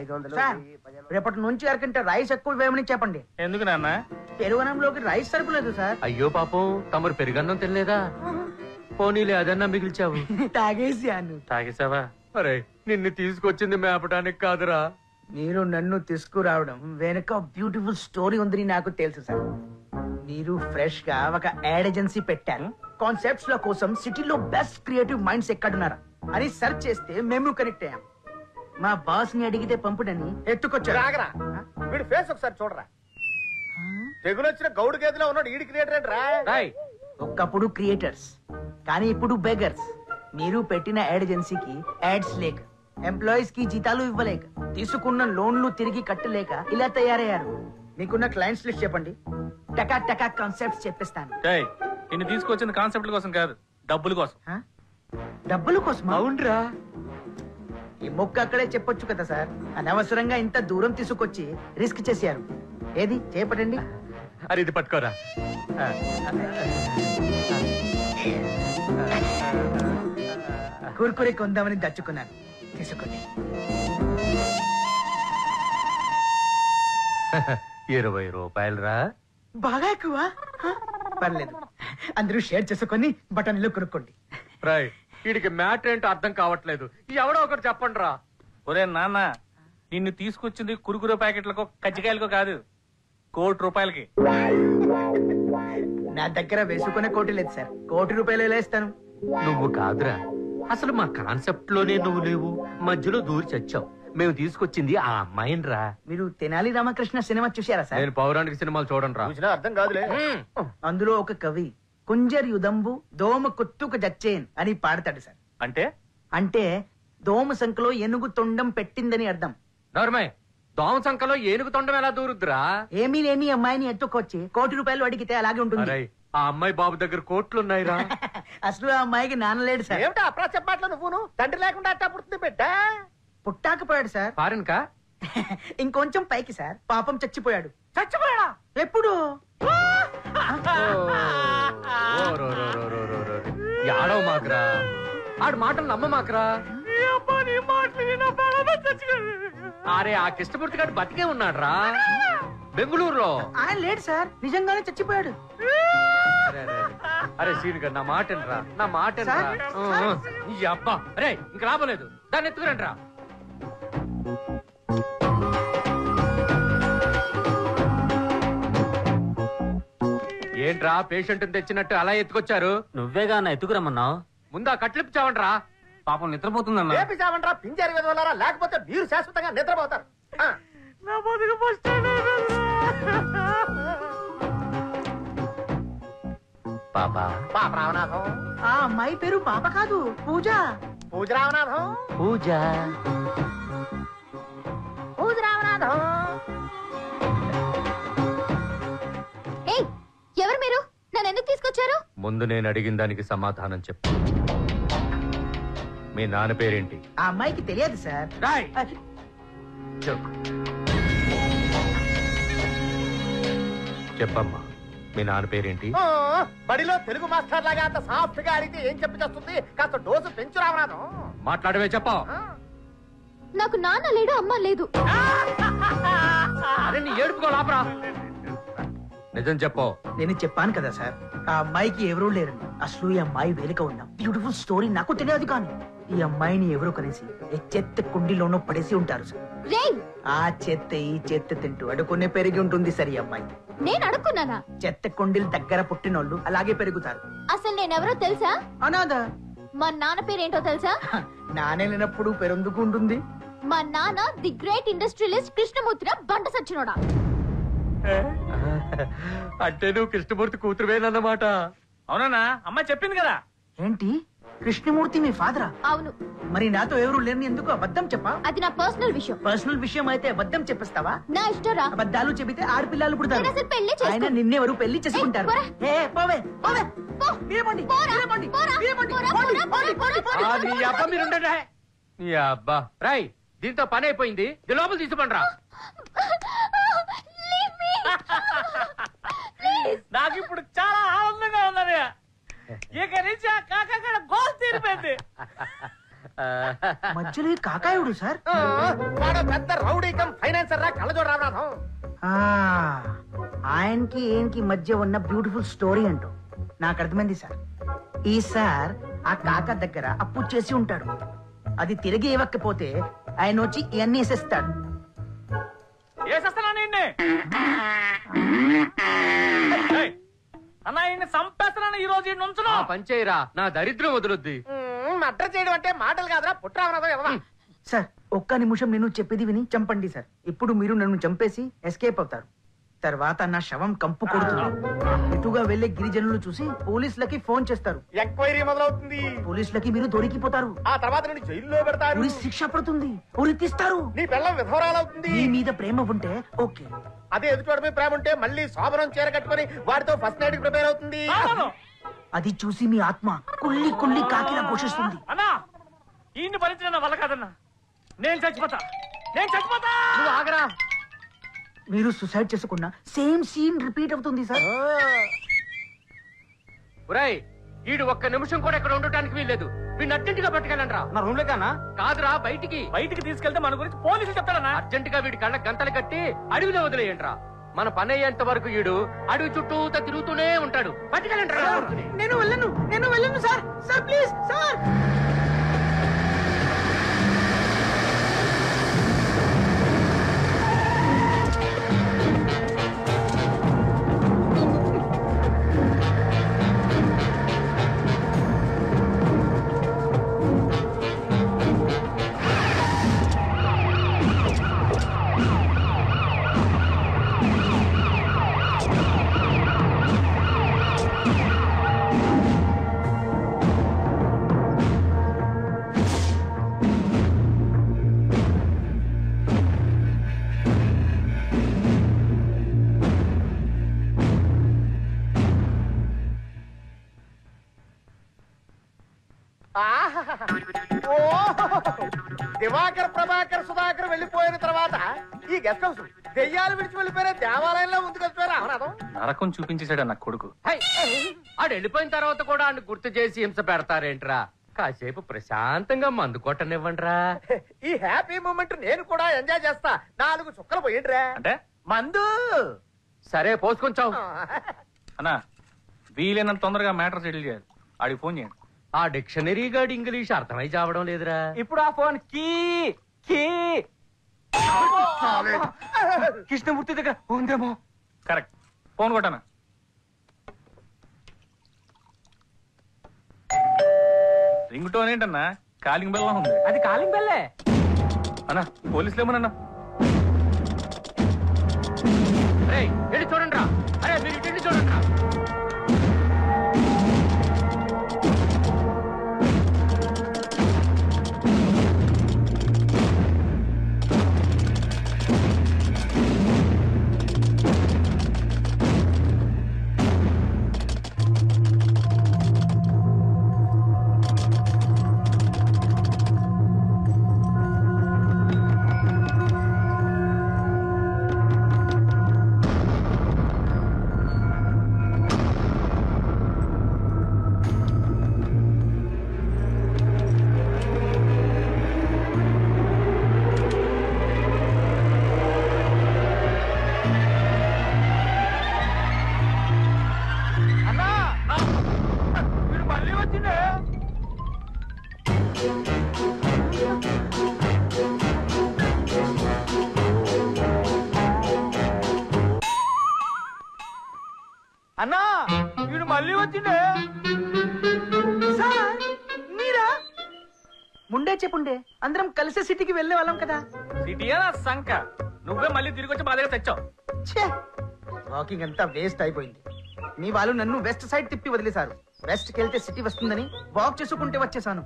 ఐదు వందలు సార్ వెయ్యి, పదిహేను రేపటి నుంచి అరకంటే రైస్ ఎక్కువ వేయమని చెప్పండి ఎందుకు నాన్న పెరుగనంలోకి రైస్ సరుకులేదు సార్ అయ్యో పాపం తమరు పెరుగన్నం తినలేదా పోనీలే అదన్నా మిగిల్చావు తాగేసాను తాగేసావా అరే నిన్ను తీసుకొచ్చింది మేపడానికి కాదురా మీరు నన్ను తీసుకురావడం వెనక బ్యూటిఫుల్ స్టోరీ ఉందని నాకు తెలుసు సార్ మీరు ఫ్రెష్ గా ఒక యాడ్ ఏజెన్సీ పెట్టారు కాన్సెప్ట్స్ ల కోసం సిటీలో బెస్ట్ క్రియేటివ్ మైండ్స్ ఎక్కడున్నారా అని సెర్చ్ చేస్తే మేము కనెక్ట్ అయ్యాం మా బాస్ ని అడిగితే పంపుడని ఎత్తుకొచ్చారు రాగరా వీడి ఫేస్ ఒకసారి చూడరా తెగులు వచ్చిన గౌడు గేదెలో ఉన్నాడు ఈడి క్రియేటర్ ఏంట్రా రాయ్ ఒకప్పుడు క్రియేటర్స్ కానీ ఇప్పుడు బెగర్స్ మీరు పెట్టిన యాడ్ ఏజెన్సీకి యాడ్స్ లేక ఎంప్లాయీస్ కి జీతాలు ఇవ్వలేక తీసుకున్న లోన్లు తిరిగి కట్టలేక ఇలా తయారయ్యారు మీకున్న క్లయింట్స్ లిస్ట్ చెప్పండి టకా టకా కాన్సెప్ట్స్ చెప్పిస్తాను టై నిన్ను తీసుకొచ్చింది కాన్సెప్ట్ కోసం కాదు డబ్బుల కోసం హ? డబ్బుల కోసం అవునరా ఈ మొక్క అక్కడే చెప్పొచ్చు కదా సార్ అనవసరంగా ఇంత దూరం తీసుకొచ్చి రిస్క్ చేశారు ఏది చేపట్టండి అరే ఇది పట్టుకోరా కురుకురే కొందామని దచ్చుకున్నాను తీసుకోండి ఇరవై రూపాయలు రా బాగా ఎక్కువ హ? పర్లేదు అందరూ షేర్ చేసుకొని బటన్లో కొనుక్కోండి రాయ్ వీడికి మ్యాటర్ ఏంటో అర్థం కావట్లేదు ఎవడో ఒకరు చెప్పండి రా ఒరే నాన్న నిన్ను తీసుకొచ్చింది కురుకురు ప్యాకెట్లకో కజ్జికాయలకో కాదు కోటి రూపాయలకి నా దగ్గర వేసుకునే కోటి లేదు సార్ కోటి రూపాయలు ఎలా ఇస్తాను నువ్వు కాదురా అసలు మా కాన్సెప్ట్ లోనే నువ్వు లేవు మధ్యలో దూరి చచ్చావు మేము తీసుకొచ్చింది ఆ అమ్మాయిని రా మీరు తెనాలి రామకృష్ణ సినిమా చూశారా సార్ నేను పౌరాణిక సినిమాలు చూడండి రా చూసినా అర్థం కాదులే అందులో ఒక కవి కుంజర్ యుదంబు దోమ కుత్తుకు జచ్చేన్ అని పాడతాడు సార్ అంటే అంటే దోమ సంఖలో ఏనుగు తొండం పెట్టిందని అర్థం నోర్మయ్ దోమ సంఖలో ఏనుగు తొండం ఎలా దూరుద్దురా ఏమీ లేని అమ్మాయిని ఎత్తుకొచ్చి కోటి రూపాయలు అడిగితే అలాగే ఉంటుంది అరే ఆ అమ్మాయి బాబు దగ్గర కోట్లున్నాయిరా అసలు ఆ అమ్మాయికి నాన్న లేడు సార్ ఏమిటా అప్రా చెప్పట్లు నువ్వును తండ్రి లేకుండా అట్టా పుడుతుంది బిడ్డ పుట్టాకపోయాడు సార్ ఫారెన్ కా ఇంకొంచెం పైకి సార్ పాపం చచ్చిపోయాడు చచ్చిపోయాడా ఎప్పుడు ఆడవు మాకురా ఆడు మాటలు నమ్మ మాకురా అరే ఆ కృష్ణమూర్తి గారు బతికే ఉన్నాడు రా బెంగళూరులో ఆయన లేడు సార్ నిజంగానే చచ్చిపోయాడు అరే, అరే, అరే. అరే సీన్ గారు నా మాట వినరా నా మాట వినరా సార్, ఆ, ఆ. ఈ అబ్బా అరే ఇంక లాభం లేదు దాన్ని ఎత్తుకురండి రా ఏంట్రా పేషెంట్ తెచ్చినట్టు అలా ఎత్తుకొచ్చారు నువ్వేగా అన్న ఎత్తుకురమ్మన్నావు ముందా కట్లిప్పించావండి రా పాపం నిద్రపోతుందన్న ఏపీ చావంట్రా పింజారి విధవలారా లేకపోతే మీరు శాశ్వతంగా నిద్రపోతారు ఆ. పాపా పాప రామనాథం ఆ అమ్మాయి పేరు పాప కాదు పూజ పూజ రామనాథం పూజ పూజ రామనాథం ఏయ్ ఎవరు మీరు నన్ను ఎందుకు తీసుకొచ్చారు ముందు నేను అడిగిన దానికి సమాధానం చెప్పు మీ నాన్న పేరేంటి ఆ అమ్మాయికి తెలియదు సార్ రాయ్ అది చెప్పు చెప్పమ్మా మీ నాన్న పేరేంటి ఆ, బడిలో తెలుగు మాస్టర్ లాగా అంత సాఫ్ట్ గా అడిగితే ఏం చెప్పి చేస్తుంది కాస్త డోసు పెంచు రామనాథం మాట్లాడవే చెప్పా ఆ. నాకు నాన్న లేడు అమ్మ లేదు అరే నీ ఏడుపుకో లాపరా నిజం చెప్పు నేను చెప్పాను కదా సార్ ఆ అమ్మాయికి ఎవరూ లేరండి అసలు ఈ అమ్మాయి వేలిక ఉన్నాం బ్యూటిఫుల్ స్టోరీ నాకు తెలియదు కానీ ఈ అమ్మాయిని ఎవరో కలిసి ఈ చెత్త కుండీలోనూ పడేసి ఉంటారు సార్ రేయ్ ఆ చెత్త ఈ చెత్త తింటూ అడుకునే పెరిగి ఉంటుంది సార్ ఈ అమ్మాయి నేను అడుక్కున్నానా చెత్త కుండీలు దగ్గర పుట్టినోళ్ళు అలాగే పెరుగుతారు అసలు నేనెవరో తెలుసా అనాథ మా నాన్న పేరేంటో తెలుసా హ, నానే లేనప్పుడు పెరందుకు ఉంటుంది మా నాన్న ది గ్రేట్ ఇండస్ట్రియలిస్ట్ కృష్ణమూర్తిరా బంట సచ్చినోడా అంటే నువ్వు కృష్ణమూర్తి కూతురువేనన్నమాట అవునన్నా అమ్మాయి చెప్పింది కదా ఏంటి కృష్ణమూర్తి మీ ఫాదరా అవును మరి నాతో ఎవరు లేని ఎందుకు అబద్ధం చెప్పా అది నా పర్సనల్ విషయం పర్సనల్ విషయం అయితే అబద్ధం చెప్పిస్తావా నా ఇష్టరా అబద్ధాలు చెబితే ఆడపిల్లలు పుడతారు నేను అసలు పెళ్లి ఆయన చేసుకోను. నిన్నెవరు పెళ్లి చేసుకుంటారు పోరా. ఏ పోవే పోవే పో. మీరేమండి పోరా. మీరేమండి పోరా. మీరేమండి పోరా, పోండి, పోరా, పోండి, పోరా, పోండి, పోరా. పోండి. నీ అబ్బా మీరు ఉండండి. నీ అబ్బా రాయ్ దీంతో పని అయిపోయింది ఇది లోపల తీసుకోండి రా Leave me. నాకు ఇప్పుడు చాలా ఆనందంగా ఉందని ఇక నుంచి ఆ కాకక్కడ గోల్ తీరిపోయింది మధ్యలో ఈ కాకాయుడు సార్ ఆ, వాడు పెద్ద రౌడీ కమ్ ఫైనాన్సర్ రా కళ్ళజోడు రామనాథం ఆ, ఆయనకి ఈయనకి మధ్య ఉన్న బ్యూటిఫుల్ స్టోరీ అంటూ నాకు అర్థమైంది సార్ ఈ సార్ ఆ కాక దగ్గర అప్పు చేసి ఉంటాడు అది తిరిగి ఇవ్వకపోతే ఆయన వచ్చి ఇవన్నీ వేసేస్తాడు వేసేస్తానా నిన్నే ఏయ్, అన్నా ఈయన్ని చంపేస్తున్నాను ఈ రోజు ఈ నుంచును ఆ పంచేయరా నా దరిద్రం వదులుద్ది మర్డర్ చేయడం అంటే మాటలు కాదురా పుట్ట రామనాథం ఎవరా సార్ ఒక్క నిమిషం నేను చెప్పేది విని చంపండి సార్ ఇప్పుడు మీరు నన్ను చంపేసి ఎస్కేప్ అవుతారు తర్వాత నా శవం కంపు కొడుతుంది ఇటుగా వెళ్లే గిరిజనులు చూసి పోలీసులకి ఫోన్ చేస్తారు ఎంక్వైరీ మొదలవుతుంది పోలీసులకి మీరు దొరికిపోతారు ఆ తర్వాత నేను జైల్లో పెడతారు ఉరి శిక్ష పడుతుంది ఉరి తీస్తారు నీ పిల్లం విధవరాలవుతుంది మీ మీద ప్రేమ ఉంటే ఓకే అదే ఎదుటి మీద ప్రేమ ఉంటే మళ్ళీ శోభనం చీర కట్టుకొని వాడితో ఫస్ట్ నైట్ ప్రిపేర్ అవుతుంది అవును. అది చూసి మీ ఆత్మ కుళ్ళి కుళ్ళి కాకిలా ఘోషిస్తుంది అన్నా ఈయన్ని భరించిన నా వల్ల కాదన్నా నేను చచ్చిపోతా నేను చచ్చిపోతా నువ్వు ఆగరా మీరు సుసైడ్ చేసుకున్న సేమ్ సీన్ రిపీట్ అవుతుంది సార్ ఒరేయ్ ఈడు ఒక్క నిమిషం కూడా ఇక్కడ ఉండటానికి వీల్లేదు వీడిని అర్జెంట్ గా పట్టుకెళ్ళండి నా రూమ్ కానా కాదురా బయటికి బయటికి తీసుకెళ్తే మన గురించి పోలీసులు చెప్తారన్నా అర్జెంట్ గా వీడి కళ్ళ గంతలు కట్టి అడవిలో వదిలేయండిరా మన పని అయ్యేంత వరకు ఈడు అడవి చుట్టూతా తిరుగుతూనే ఉంటాడు పట్టుకెళ్ళండి నేను వెళ్ళను నేను వెళ్ళను సార్ సార్ ప్లీజ్ సార్ ఆహాహాహా. ఓహో! దివాకర్ ప్రభాకర్ సుధాకర్ వెళ్ళిపోయిన తర్వాత ఈ గెస్ట్ హౌస్ దెయ్యాలు విడిచి వెళ్ళిపోయిన దేవాలయంలో ఉంది కదా రామనాథం నరకం చూపించేశాడు నా కొడుకు హై! ఆడు వెళ్ళిపోయిన తర్వాత కూడా ఆడిని గుర్తు చేసి హింస పెడతారేంట్రా కాసేపు ప్రశాంతంగా మందు కొట్టనివ్వండిరా ఈ హ్యాపీ మూమెంట్ నేను కూడా ఎంజాయ్ చేస్తా నాలుగు చుక్కలు పోయిండ్రా అంటే మందు సరే పోసుకొంచావు అన్నా వీలైనంత తొందరగా మ్యాటర్ సెటిల్ చేయాలి ఆడికి ఫోన్ చేయండి ఆ డిక్షనరీ గాడి ఇంగ్లీష్ అర్థమై చావడం లేదురా ఇప్పుడు ఆ ఫోన్ కీ కీ కృష్ణమూర్తి దగ్గర ఉందేమో కరెక్ట్ ఫోన్ కొట్టానా రింగ్ టోన్ ఏంటన్నా కాలింగ్ బెల్ ఉంది అది కాలింగ్ బెల్లే అన్నా పోలీసులు ఏమన్నా రేయ్ వెళ్ళి చూడండి రా అరే మీరు ఇటు వెళ్ళి చూడండి రా అన్నా మీరు మళ్ళీ వచ్చిండే అన్నా వీడు మళ్ళీ వచ్చిండే సార్ మీరా ముందే చెప్పుండే అందరం కలిసే సిటీకి వెళ్ళే వాళ్ళం కదా సిటీయా నా సంక నువ్వే మళ్ళీ తిరిగి వచ్చి మా దగ్గర తెచ్చావు ఛే వాకింగ్ అంతా వేస్ట్ అయిపోయింది మీ వాళ్ళు నన్ను వెస్ట్ సైడ్ తిప్పి వదిలేశారు వెస్ట్ కి వెళ్తే సిటీ వస్తుందని వాక్ చేసుకుంటే వచ్చేసాను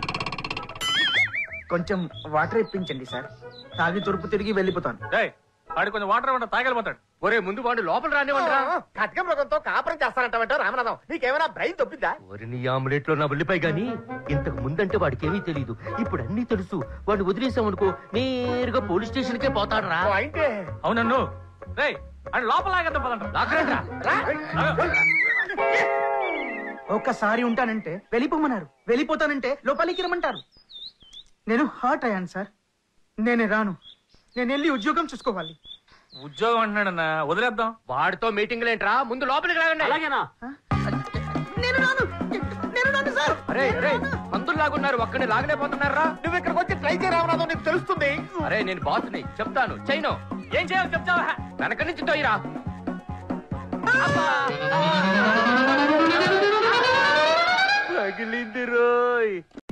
కొంచెం వాటర్ ఇప్పించండి సార్ తాగి తూర్పు తిరిగి వెళ్ళిపోతాను డేయ్ వాడు కొంచెం వాటర్ ఇవ్వండి తాగలిపోతాడు ఒరే ముందు వాడు లోపల రానివ్వండిరా కటిక మృగంతో కాపురం చేస్తానంటావంట రామనాథం నీకేమైనా బ్రెయిన్ తప్పిద్దా ఒరి నీ ఆమ్లెట్ లో నా ఉల్లిపాయ గాని ఇంతకు ముందంటే వాడికి ఏమీ తెలియదు ఇప్పుడు అన్ని తెలుసు వాడిని వదిలేసామనుకో నేరుగా పోలీస్ స్టేషన్ కే పోతాడు రా పాయింటే అవునన్ను రేయ్ అని లోపల లాగేద్దాం పదండ్రా. లాక్కరండ్రా. అగో. ఒక్కసారి ఉంటానంటే వెళ్ళిపోమన్నారు వెళ్ళిపోతానంటే లోపలికి రమ్మంటారు నేను హర్ట్ అయ్యాను సార్ నేనే రాను నేను వెళ్ళి ఉద్యోగం చూసుకోవాలి ఉద్యోగం అంటున్నాడన్నా వదిలేద్దాం వాడితో మీటింగ్ ఏంట్రా ముందు లోపలికి రాగండి అలాగేనా నేను రాను నేను రాను సార్ అరే అరే మందులు లాగున్నారు ఒక్కడిని లాగలేకపోతున్నారా నువ్వు ఇక్కడికి వచ్చి ట్రై చేయ రామనాథం నీకు తెలుస్తుంది అరే నేను బాస్ని చెప్తాను చైను ఏం చేయాలి చెప్తావా వెనక నుంచి తోయిరా తగిలింది రోయ్